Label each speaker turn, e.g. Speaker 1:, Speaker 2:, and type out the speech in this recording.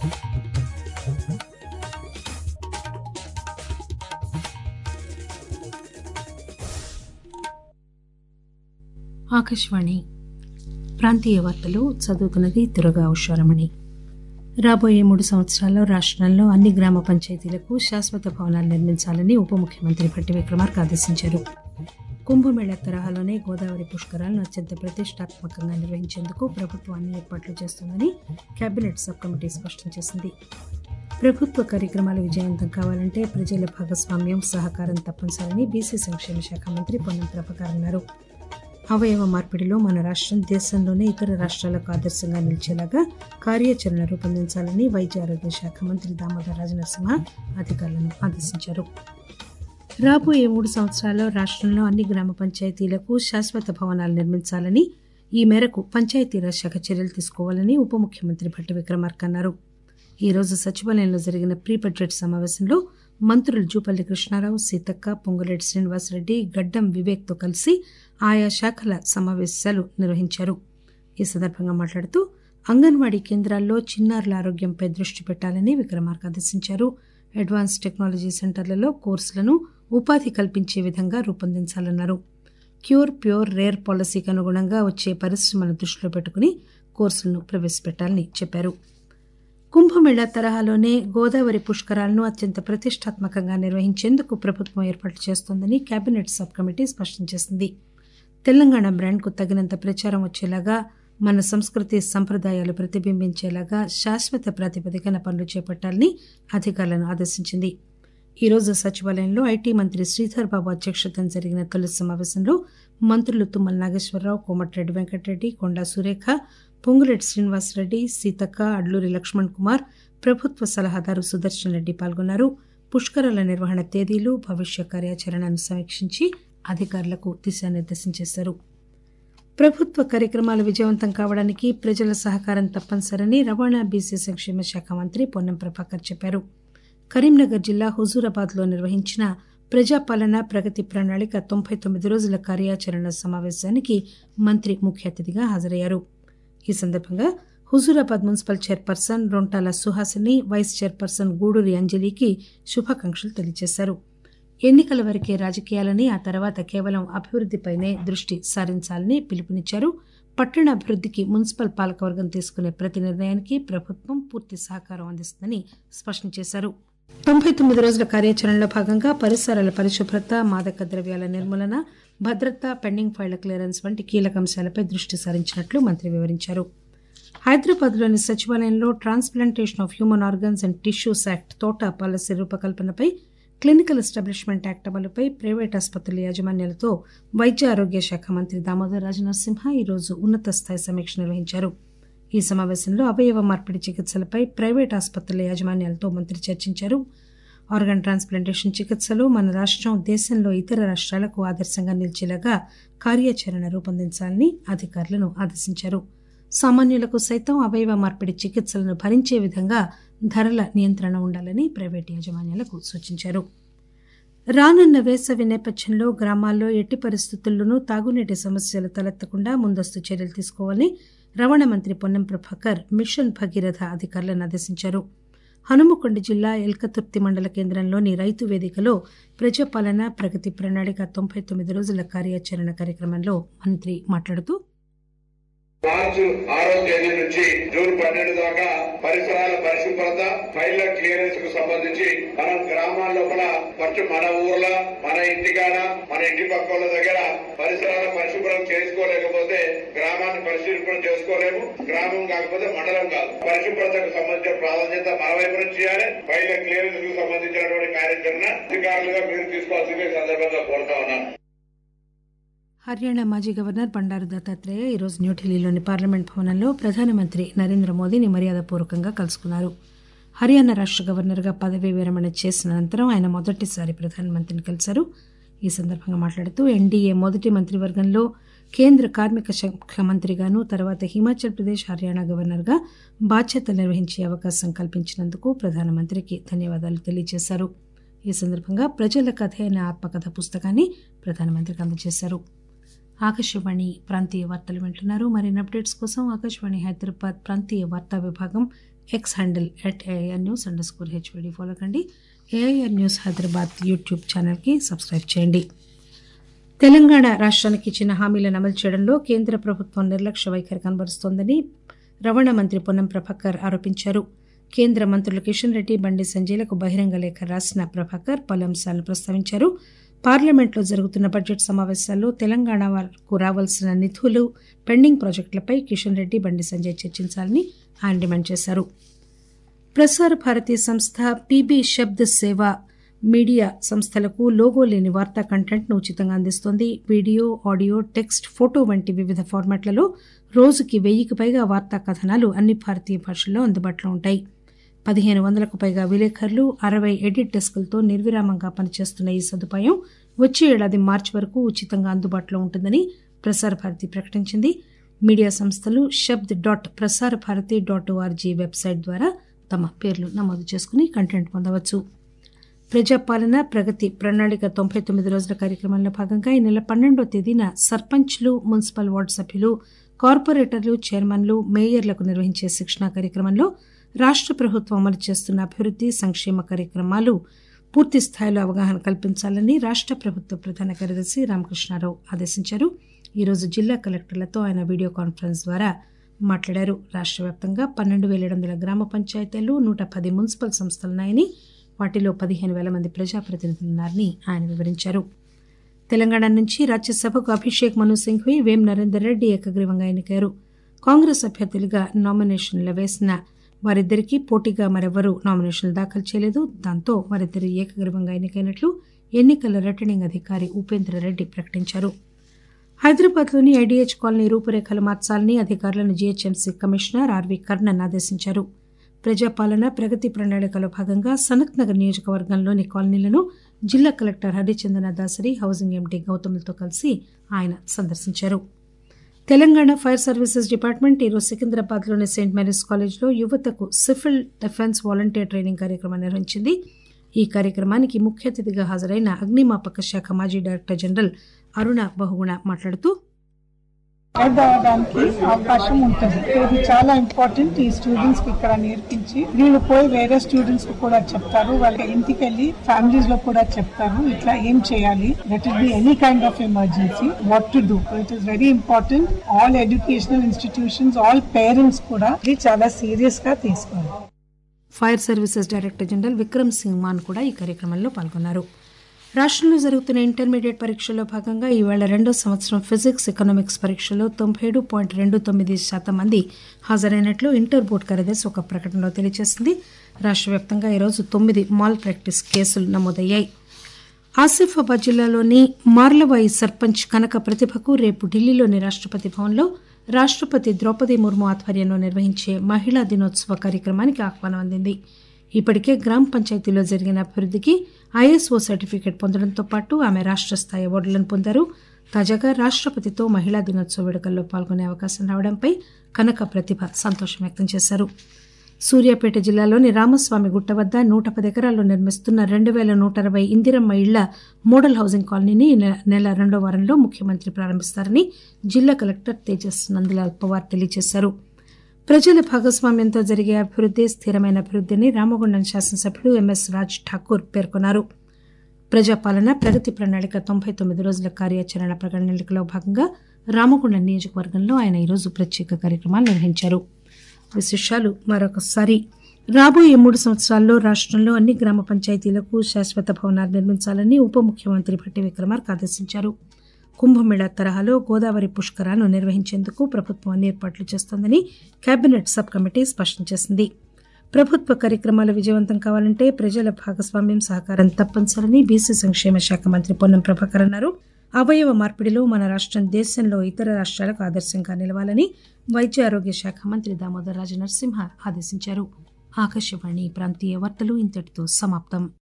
Speaker 1: ఆకాశవాణి ప్రాంతీయ వార్తలు చదువుతున్నది దురగా ఉషారమణి రాబోయే మూడు సంవత్సరాల్లో రాష్టంలో అన్ని గ్రామ పంచాయతీలకు శాశ్వత భవనాలు నిర్మించాలని ఉప ముఖ్యమంత్రి భట్టి విక్రమార్క ఆదేశించారు కుంభమేళా తరహాలోనే గోదావరి పుష్కరాలను అత్యంత ప్రతిష్టాత్మకంగా నిర్వహించేందుకు ప్రభుత్వం అన్ని ఏర్పాట్లు చేస్తోందని కేబినెట్ సబ్ కమిటీ స్పష్టం చేసింది ప్రభుత్వ కార్యక్రమాలు విజయవంతం కావాలంటే ప్రజల భాగస్వామ్యం సహకారం తప్పనిసరని బీసీ సంక్షేమ శాఖ మంత్రి పొన్నం ప్రభాకర్ అన్నారు అవయవ మార్పిడిలో మన రాష్టం దేశంలోనే ఇతర రాష్ట్రాలకు ఆదర్శంగా నిలిచేలాగా కార్యాచరణ రూపొందించాలని వైద్య ఆరోగ్య శాఖ మంత్రి దామోదర్ రాజనరసింహ అధికారులను ఆదేశించారు రాబోయే మూడు సంవత్సరాల్లో రాష్టంలో అన్ని గ్రామ పంచాయతీలకు శాశ్వత భవనాలు నిర్మించాలని ఈ మేరకు పంచాయతీరాజ్ శాఖ చర్యలు తీసుకోవాలని ఉప ముఖ్యమంత్రి భట్టి విక్రమార్క అన్నారు ఈ రోజు సచివాలయంలో జరిగిన ప్రీ బడ్జెట్ సమావేశంలో మంత్రులు జూపల్లి కృష్ణారావు సీతక్క పొంగులేటి శ్రీనివాసరెడ్డి గడ్డం వివేక్ తో కలిసి ఆయా శాఖల సమావేశాలు నిర్వహించారు ఈ సందర్భంగా మాట్లాడుతూ అంగన్వాడీ కేంద్రాల్లో చిన్నారుల ఆరోగ్యంపై దృష్టి పెట్టాలని విక్రమార్క ఆదేశించారు అడ్వాన్స్ టెక్నాలజీ సెంటర్లలో కోర్సులను ఉపాధి కల్పించే విధంగా రూపొందించాలన్నారు క్యూర్ ప్యూర్ రేర్ పాలసీకి అనుగుణంగా వచ్చే పరిశ్రమలను దృష్టిలో పెట్టుకుని కోర్సులను ప్రవేశపెట్టాలని చెప్పారు కుంభమేళా తరహాలోనే గోదావరి పుష్కరాలను అత్యంత ప్రతిష్టాత్మకంగా నిర్వహించేందుకు ప్రభుత్వం ఏర్పాట్లు చేస్తోందని కేబినెట్ సబ్ కమిటీ స్పష్టం చేసింది తెలంగాణ బ్రాండ్కు తగినంత ప్రచారం వచ్చేలాగా మన సంస్కృతి సంప్రదాయాలు ప్రతిబింబించేలాగా శాశ్వత ప్రాతిపదికన పనులు చేపట్టాలని అధికారులను ఆదేశించింది ఈ రోజు సచివాలయంలో ఐటీ మంత్రి శ్రీధర్ బాబు అధ్యక్షతన జరిగిన తొలి సమావేశంలో మంత్రులు తుమ్మల నాగేశ్వరరావు కోమటిరెడ్డి వెంకటరెడ్డి కొండా సురేఖ పొంగులేటి శ్రీనివాసరెడ్డి సీతక్క అడ్లూరి లక్ష్మణ్ కుమార్ ప్రభుత్వ సలహాదారు సుదర్శన్ రెడ్డి పాల్గొన్నారు పుష్కరాల నిర్వహణ తేదీలు భవిష్య కార్యాచరణను సమీక్షించి అధికారులకు దిశానిర్దేశం చేశారు ప్రభుత్వ కార్యక్రమాలు విజయవంతం కావడానికి ప్రజల సహకారం తప్పనిసరని రవాణా బీసీ సంక్షేమ శాఖ మంత్రి పొన్నం ప్రభాకర్ చెప్పారు కరీంనగర్ జిల్లా హుజూరాబాద్ లో నిర్వహించిన ప్రజాపాలన ప్రగతి ప్రణాళిక తొంభై తొమ్మిది రోజుల కార్యాచరణ సమావేశానికి మంత్రి ముఖ్య అతిథిగా హాజరయ్యారు ఈ సందర్భంగా Huzurabad municipal chairperson Rontala Suhasini vice chairperson Gooduri అంజలికి శుభాకాంక్షలు తెలియజేశారు ఎన్నికల వరకే రాజకీయాలని ఆ తర్వాత కేవలం అభివృద్దిపైనే దృష్టి సారించాలని పిలుపునిచ్చారు పట్టణ అభివృద్దికి మున్సిపల్ పాలకవర్గం తీసుకునే ప్రతి నిర్ణయానికి ప్రభుత్వం పూర్తి సహకారం అందిస్తుందని స్పష్టం చేశారు తొంభై తొమ్మిది రోజుల కార్యాచరణలో భాగంగా పరిసరాల పరిశుభ్రత మాదక ద్రవ్యాల నిర్మూలన భద్రత పెండింగ్ ఫైళ్ల క్లియరెన్స్ వంటి కీలక అంశాలపై దృష్టి సారించినట్లు మంత్రి వివరించారు హైదరాబాద్లోని సచివాలయంలో transplantation of human organs and tissues act తోటా పాలసీ రూపకల్పనపై క్లినికల్ ఎస్టాబ్లిష్మెంట్ యాక్ట్ అమలుపై ప్రైవేట్ ఆసుపత్రుల యాజమాన్యాలతో వైద్య ఆరోగ్య శాఖ మంత్రి దామోదర్ రాజనరసింహ ఈరోజు ఉన్నత స్థాయి సమీక్ష నిర్వహించారు ఈ సమావేశంలో అవయవ మార్పిడి చికిత్సలపై ప్రైవేట్ ఆసుపత్రుల యాజమాన్యాలతో మంత్రి చర్చించారు ఆర్గన్ ట్రాన్స్ప్లాంటేషన్ చికిత్సలో మన రాష్టం దేశంలో ఇతర రాష్ట్రాలకు ఆదర్శంగా నిలిచేలాగా కార్యాచరణ రూపొందించాలని అధికారులను ఆదేశించారు సామాన్యులకు సైతం అవయవ మార్పిడి చికిత్సలను భరించే విధంగా ధరల నియంత్రణ ఉండాలని ప్రైవేటు యాజమాన్యాలకు సూచించారు రానున్న వేసవి నేపథ్యంలో గ్రామాల్లో ఎట్టి పరిస్థితుల్లోనూ తాగునీటి సమస్యలు తలెత్తకుండా ముందస్తు చర్యలు తీసుకోవాలని రవాణా మంత్రి పొన్నం ప్రభాకర్ మిషన్ భగీరథ అధికారులను ఆదేశించారు హనుమకొండ జిల్లా ఎల్కతుర్తి మండల కేంద్రంలోని రైతు వేదికలో ప్రజాపాలన ప్రగతి ప్రణాళిక తొంభై తొమ్మిది రోజుల కార్యాచరణ కార్యక్రమంలో మంత్రి మాట్లాడుతూ
Speaker 2: మార్చి ఆరో తేదీ నుంచి జూన్ పన్నెండు దాకా పరిసరాల పరిశుభ్రత ఫైళ్ల క్లియరెన్స్ కు సంబంధించి మనం గ్రామాల్లో కూడా ఫస్ట్ మన ఊర్లో మన ఇంటికాడ మన ఇంటి పక్కల దగ్గర పరిసరాల పరిశుభ్రం చేసుకోలేకపోతే గ్రామాన్ని పరిశుభ్రం చేసుకోలేము గ్రామం కాకపోతే మండలం కాదు పరిశుభ్రతకు సంబంధించిన ప్రాధాన్యత మన వైపు నుంచి చేయాలి ఫైళ్ల క్లియరెన్స్ కు సంబంధించినటువంటి కార్యాచరణ అధికారులుగా మీరు తీసుకోవాల్సిందే ఈ సందర్భంగా కోరుతా ఉన్నాను
Speaker 1: హర్యానా మాజీ గవర్నర్ బండారు దత్తాత్రేయ ఈరోజు న్యూఢిల్లీలోని పార్లమెంట్ భవనంలో ప్రధానమంత్రి నరేంద్ర మోదీని మర్యాదపూర్వకంగా కలుసుకున్నారు హర్యానా రాష్ట గవర్నర్గా పదవీ విరమణ చేసిన అనంతరం ఆయన మొదటిసారి ప్రధానమంత్రిని కలిశారు ఈ సందర్భంగా మాట్లాడుతూ ఎన్డీఏ మొదటి మంత్రివర్గంలో కేంద్ర కార్మిక శాఖ మంత్రిగాను తర్వాత హిమాచల్ ప్రదేశ్ హర్యానా గవర్నర్గా బాధ్యతలు నిర్వహించే అవకాశం కల్పించినందుకు ప్రధానమంత్రికి ధన్యవాదాలు తెలియజేశారు ఈ సందర్భంగా ప్రజల కథ అయిన ఆత్మకథ పుస్తకాన్ని ప్రధానమంత్రికి అందజేశారు ఆకాశవాణి ప్రాంతీయ వార్తలు వింటున్నారు మరిన్ని అప్డేట్స్ కోసం ఆకాశవాణి హైదరాబాద్ ప్రాంతీయ వార్తా విభాగం X handle at AIR news underscore HYD follow కండి ఏఐఆర్ న్యూస్ హైదరాబాద్ యూట్యూబ్ ఛానల్కి సబ్స్క్రైబ్ చేయండి తెలంగాణ రాష్ట్రానికి ఇచ్చిన హామీలను అమలు చేయడంలో కేంద్ర ప్రభుత్వం నిర్లక్ష్య వైఖరి కనబరుస్తోందని రవాణా మంత్రి పొన్నం ప్రభాకర్ ఆరోపించారు కేంద్ర మంత్రులు కిషన్ రెడ్డి బండి సంజయ్లకు బహిరంగ లేఖ రాసిన ప్రభాకర్ పలు అంశాలను ప్రస్తావించారు పార్లమెంట్లో జరుగుతున్న బడ్జెట్ సమావేశాల్లో తెలంగాణ వరకు రావాల్సిన నిధులు పెండింగ్ ప్రాజెక్టులపై కిషన్ రెడ్డి బండి సంజయ్ చర్చించాలని ఆయన డిమాండ్ చేశారు ప్రసార భారతీ సంస్థ పీబీ శబ్ద్ సేవ మీడియా సంస్థలకు లోగో లేని వార్తా కంటెంట్ను ఉచితంగా అందిస్తోంది వీడియో ఆడియో టెక్స్ట్ ఫోటో వంటి వివిధ ఫార్మాట్లలో రోజుకి వెయ్యికి పైగా వార్తా కథనాలు అన్ని భారతీయ భాషల్లో అందుబాటులో ఉంటాయి పదిహేను వందలకు పైగా విలేకరులు అరవై ఎడిట్ డెస్కులతో నిర్విరామంగా పనిచేస్తున్న ఈ సదుపాయం వచ్చే ఏడాది మార్చి వరకు ఉచితంగా అందుబాటులో ఉంటుందని ప్రసార భారతి ప్రకటించింది మీడియా సంస్థలు శబ్ద్ డాట్ ప్రసార భారతి డాట్ ఓఆర్జీ వెబ్సైట్ ద్వారా తమ పేర్లు నమోదు చేసుకుని కంటెంట్ పొందవచ్చు ప్రజాపాలన ప్రగతి ప్రణాళిక తొంభై తొమ్మిది రోజుల కార్యక్రమంలో భాగంగా ఈ నెల పన్నెండో తేదీన సర్పంచ్లు మున్సిపల్ వార్డు సభ్యులు కార్పొరేటర్లు చైర్మన్లు మేయర్లకు నిర్వహించే శిక్షణా కార్యక్రమంలో రాష్ట ప్రభుత్వం అమలు చేస్తున్న అభివృద్ది సంక్షేమ కార్యక్రమాలు పూర్తి స్థాయిలో అవగాహన కల్పించాలని రాష్ట ప్రభుత్వ ప్రధాన కార్యదర్శి రామకృష్ణారావు ఆదేశించారు ఈరోజు జిల్లా కలెక్టర్లతో ఆయన వీడియో కాన్ఫరెన్స్ ద్వారా మాట్లాడారు రాష్ట వ్యాప్తంగా పన్నెండు వేల ఏడు వందల గ్రామ పంచాయతీలు నూట పది మున్సిపల్ సంస్థలున్నాయని వాటిలో పదిహేను వేల మంది ప్రజాప్రతినిధులున్నారని ఆయన వివరించారు తెలంగాణ నుంచి రాజ్యసభకు అభిషేక్ మను సింఘ్వి వేం నరేందర్ రెడ్డి ఏకగ్రీవంగా ఎన్నికయ్యారు కాంగ్రెస్ అభ్యర్థులుగా నామినేషన్లు వేసిన వారిద్దరికీ పోటీగా మరెవరూ నామినేషన్లు దాఖలు చేయలేదు దాంతో వారిద్దరు ఏకగ్రీవంగా ఎన్నికైనట్లు ఎన్నికల రిటర్నింగ్ అధికారి ఉపేంద్ర రెడ్డి ప్రకటించారు హైదరాబాద్లోని ఐడీహెచ్ కాలనీ రూపురేఖలు మార్చాలని అధికారులను జీహెచ్ఎంసీ కమిషనర్ ఆర్వీ కర్ణన్ ఆదేశించారు ప్రజాపాలన ప్రగతి ప్రణాళికలో భాగంగా సనత్ నగర్ నియోజకవర్గంలోని కాలనీలను జిల్లా collector Harichandana Dasari housing MD గౌతమ్లతో కలిసి ఆయన సందర్శించారు తెలంగాణ ఫైర్ సర్వీసెస్ డిపార్ట్మెంట్ ఈరోజు సికింద్రాబాద్లోని సెయింట్ మేరీస్ కాలేజ్లో యువతకు సివిల్ డిఫెన్స్ వాలంటీర్ ట్రైనింగ్ కార్యక్రమం నిర్వహించింది ఈ కార్యక్రమానికి ముఖ్య అతిథిగా హాజరైన అగ్నిమాపక శాఖ మాజీ డైరెక్టర్ జనరల్ అరుణ బహుగుణ మాట్లాడుతూ
Speaker 3: అవడానికి అవకాశం ఉంటుంది ఇది చాలా ఇంపార్టెంట్ ఈ స్టూడెంట్స్ కి ఇక్కడ నేర్పించి వీళ్ళు పోయి వేరే స్టూడెంట్స్ కి కూడా చెప్తారు వాళ్ళ ఇంటికి వెళ్ళి ఫ్యామిలీస్ లో కూడా చెప్తారు ఇట్లా ఏం చేయాలి that is be any kind of emergency what to do it is very important all educational institutions all parents కూడా ఇది చాలా సీరియస్ గా తీసుకోవాలి
Speaker 1: fire services director general Vikram Singh Mann కూడా ఈ కార్యక్రమంలో పాల్గొన్నారు రాష్ట్రంలో జరుగుతున్న ఇంటర్మీడియట్ పరీక్షల్లో భాగంగా ఈవేళ రెండో సంవత్సరం ఫిజిక్స్ ఎకనామిక్స్ పరీక్షలో తొంభై ఏడు పాయింట్ రెండు తొమ్మిది శాతం మంది హాజరైనట్లు ఇంటర్ బోర్డు కార్యదర్శి ఒక ప్రకటనలో తెలియజేసింది రాష్ట్ర వ్యాప్తంగా ఈరోజు తొమ్మిది మాల్ ప్రాక్టీస్ కేసులు నమోదయ్యాయి ఆసిఫాబాద్ జిల్లాలోని మార్లవాయి సర్పంచ్ కనక ప్రతిభకు రేపు ఢిల్లీలోని రాష్ట్రపతి భవన్లో రాష్ట్రపతి ద్రౌపది ముర్ము ఆధ్వర్యంలో నిర్వహించే మహిళా దినోత్సవ కార్యక్రమానికి ఆహ్వానం అందింది ఇప్పటికే గ్రామ పంచాయతీలో జరిగిన అభివృద్ధికి ఐఎస్ఓ సర్టిఫికేట్ పొందడంతో పాటు ఆమె రాష్ట్ర స్థాయి అవార్డులను పొందారు తాజాగా రాష్ట్రపతితో మహిళా దినోత్సవ వేడుకల్లో పాల్గొనే అవకాశం రావడంపై కనక ప్రతిభ సంతోషం వ్యక్తం చేశారు సూర్యాపేట జిల్లాలోని రామస్వామి గుట్ట వద్ద నూట పది ఎకరాల్లో నిర్మిస్తున్న రెండు వేల నూట అరవై ఇందిరమ్మ ఇళ్ల మోడల్ హౌసింగ్ కాలనీని ఈ నెల- నెల రెండో వారంలో ముఖ్యమంత్రి ప్రారంభిస్తారని జిల్లా కలెక్టర్ తేజస్ నందలాల్ పవార్ తెలియజేశారు ప్రజల భాగస్వామ్యంతో జరిగే అభివృద్ధి స్థిరమైన అభివృద్ధిని రామగుండం శాసనసభ్యుడు ఎంఎస్ రాజ్ ఠాకూర్ పేర్కొన్నారు ప్రజాపాలన ప్రగతి ప్రణాళిక తొంభై తొమ్మిది రోజుల కార్యాచరణ ప్రణాళికలో భాగంగా రామగుండం నియోజకవర్గంలో ఆయన ఈరోజు ప్రత్యేక కార్యక్రమాలు నిర్వహించారు విశేషాలు మరొకసారి రాబోయే మూడు సంవత్సరాల్లో రాష్ట్రంలో అన్ని గ్రామ పంచాయతీలకు శాశ్వత భవనాలు నిర్మించాలని ఉప ముఖ్యమంత్రి భట్టి విక్రమార్క ఆదేశించారు కుంభమేళా తరహాలో గోదావరి పుష్కరాలను నిర్వహించేందుకు ప్రభుత్వం అన్ని ఏర్పాట్లు చేస్తోందని కేబినెట్ సబ్ కమిటీ స్పష్టం చేసింది ప్రభుత్వ కార్యక్రమాలు విజయవంతం కావాలంటే ప్రజల భాగస్వామ్యం సహకారం తప్పనిసరని బీసీ సంక్షేమ శాఖ మంత్రి పొన్నం ప్రభాకర్ అన్నారు అవయవ మార్పిడిలో మన రాష్ట్రం దేశంలో ఇతర రాష్ట్రాలకు ఆదర్శంగా నిలవాలని వైద్య ఆరోగ్య శాఖ మంత్రి దామోదర్ రాజ నరసింహ ఆదేశించారు ఆకాశవాణి ప్రాంతీయ వార్తలు ఇంతటితో సమాప్తం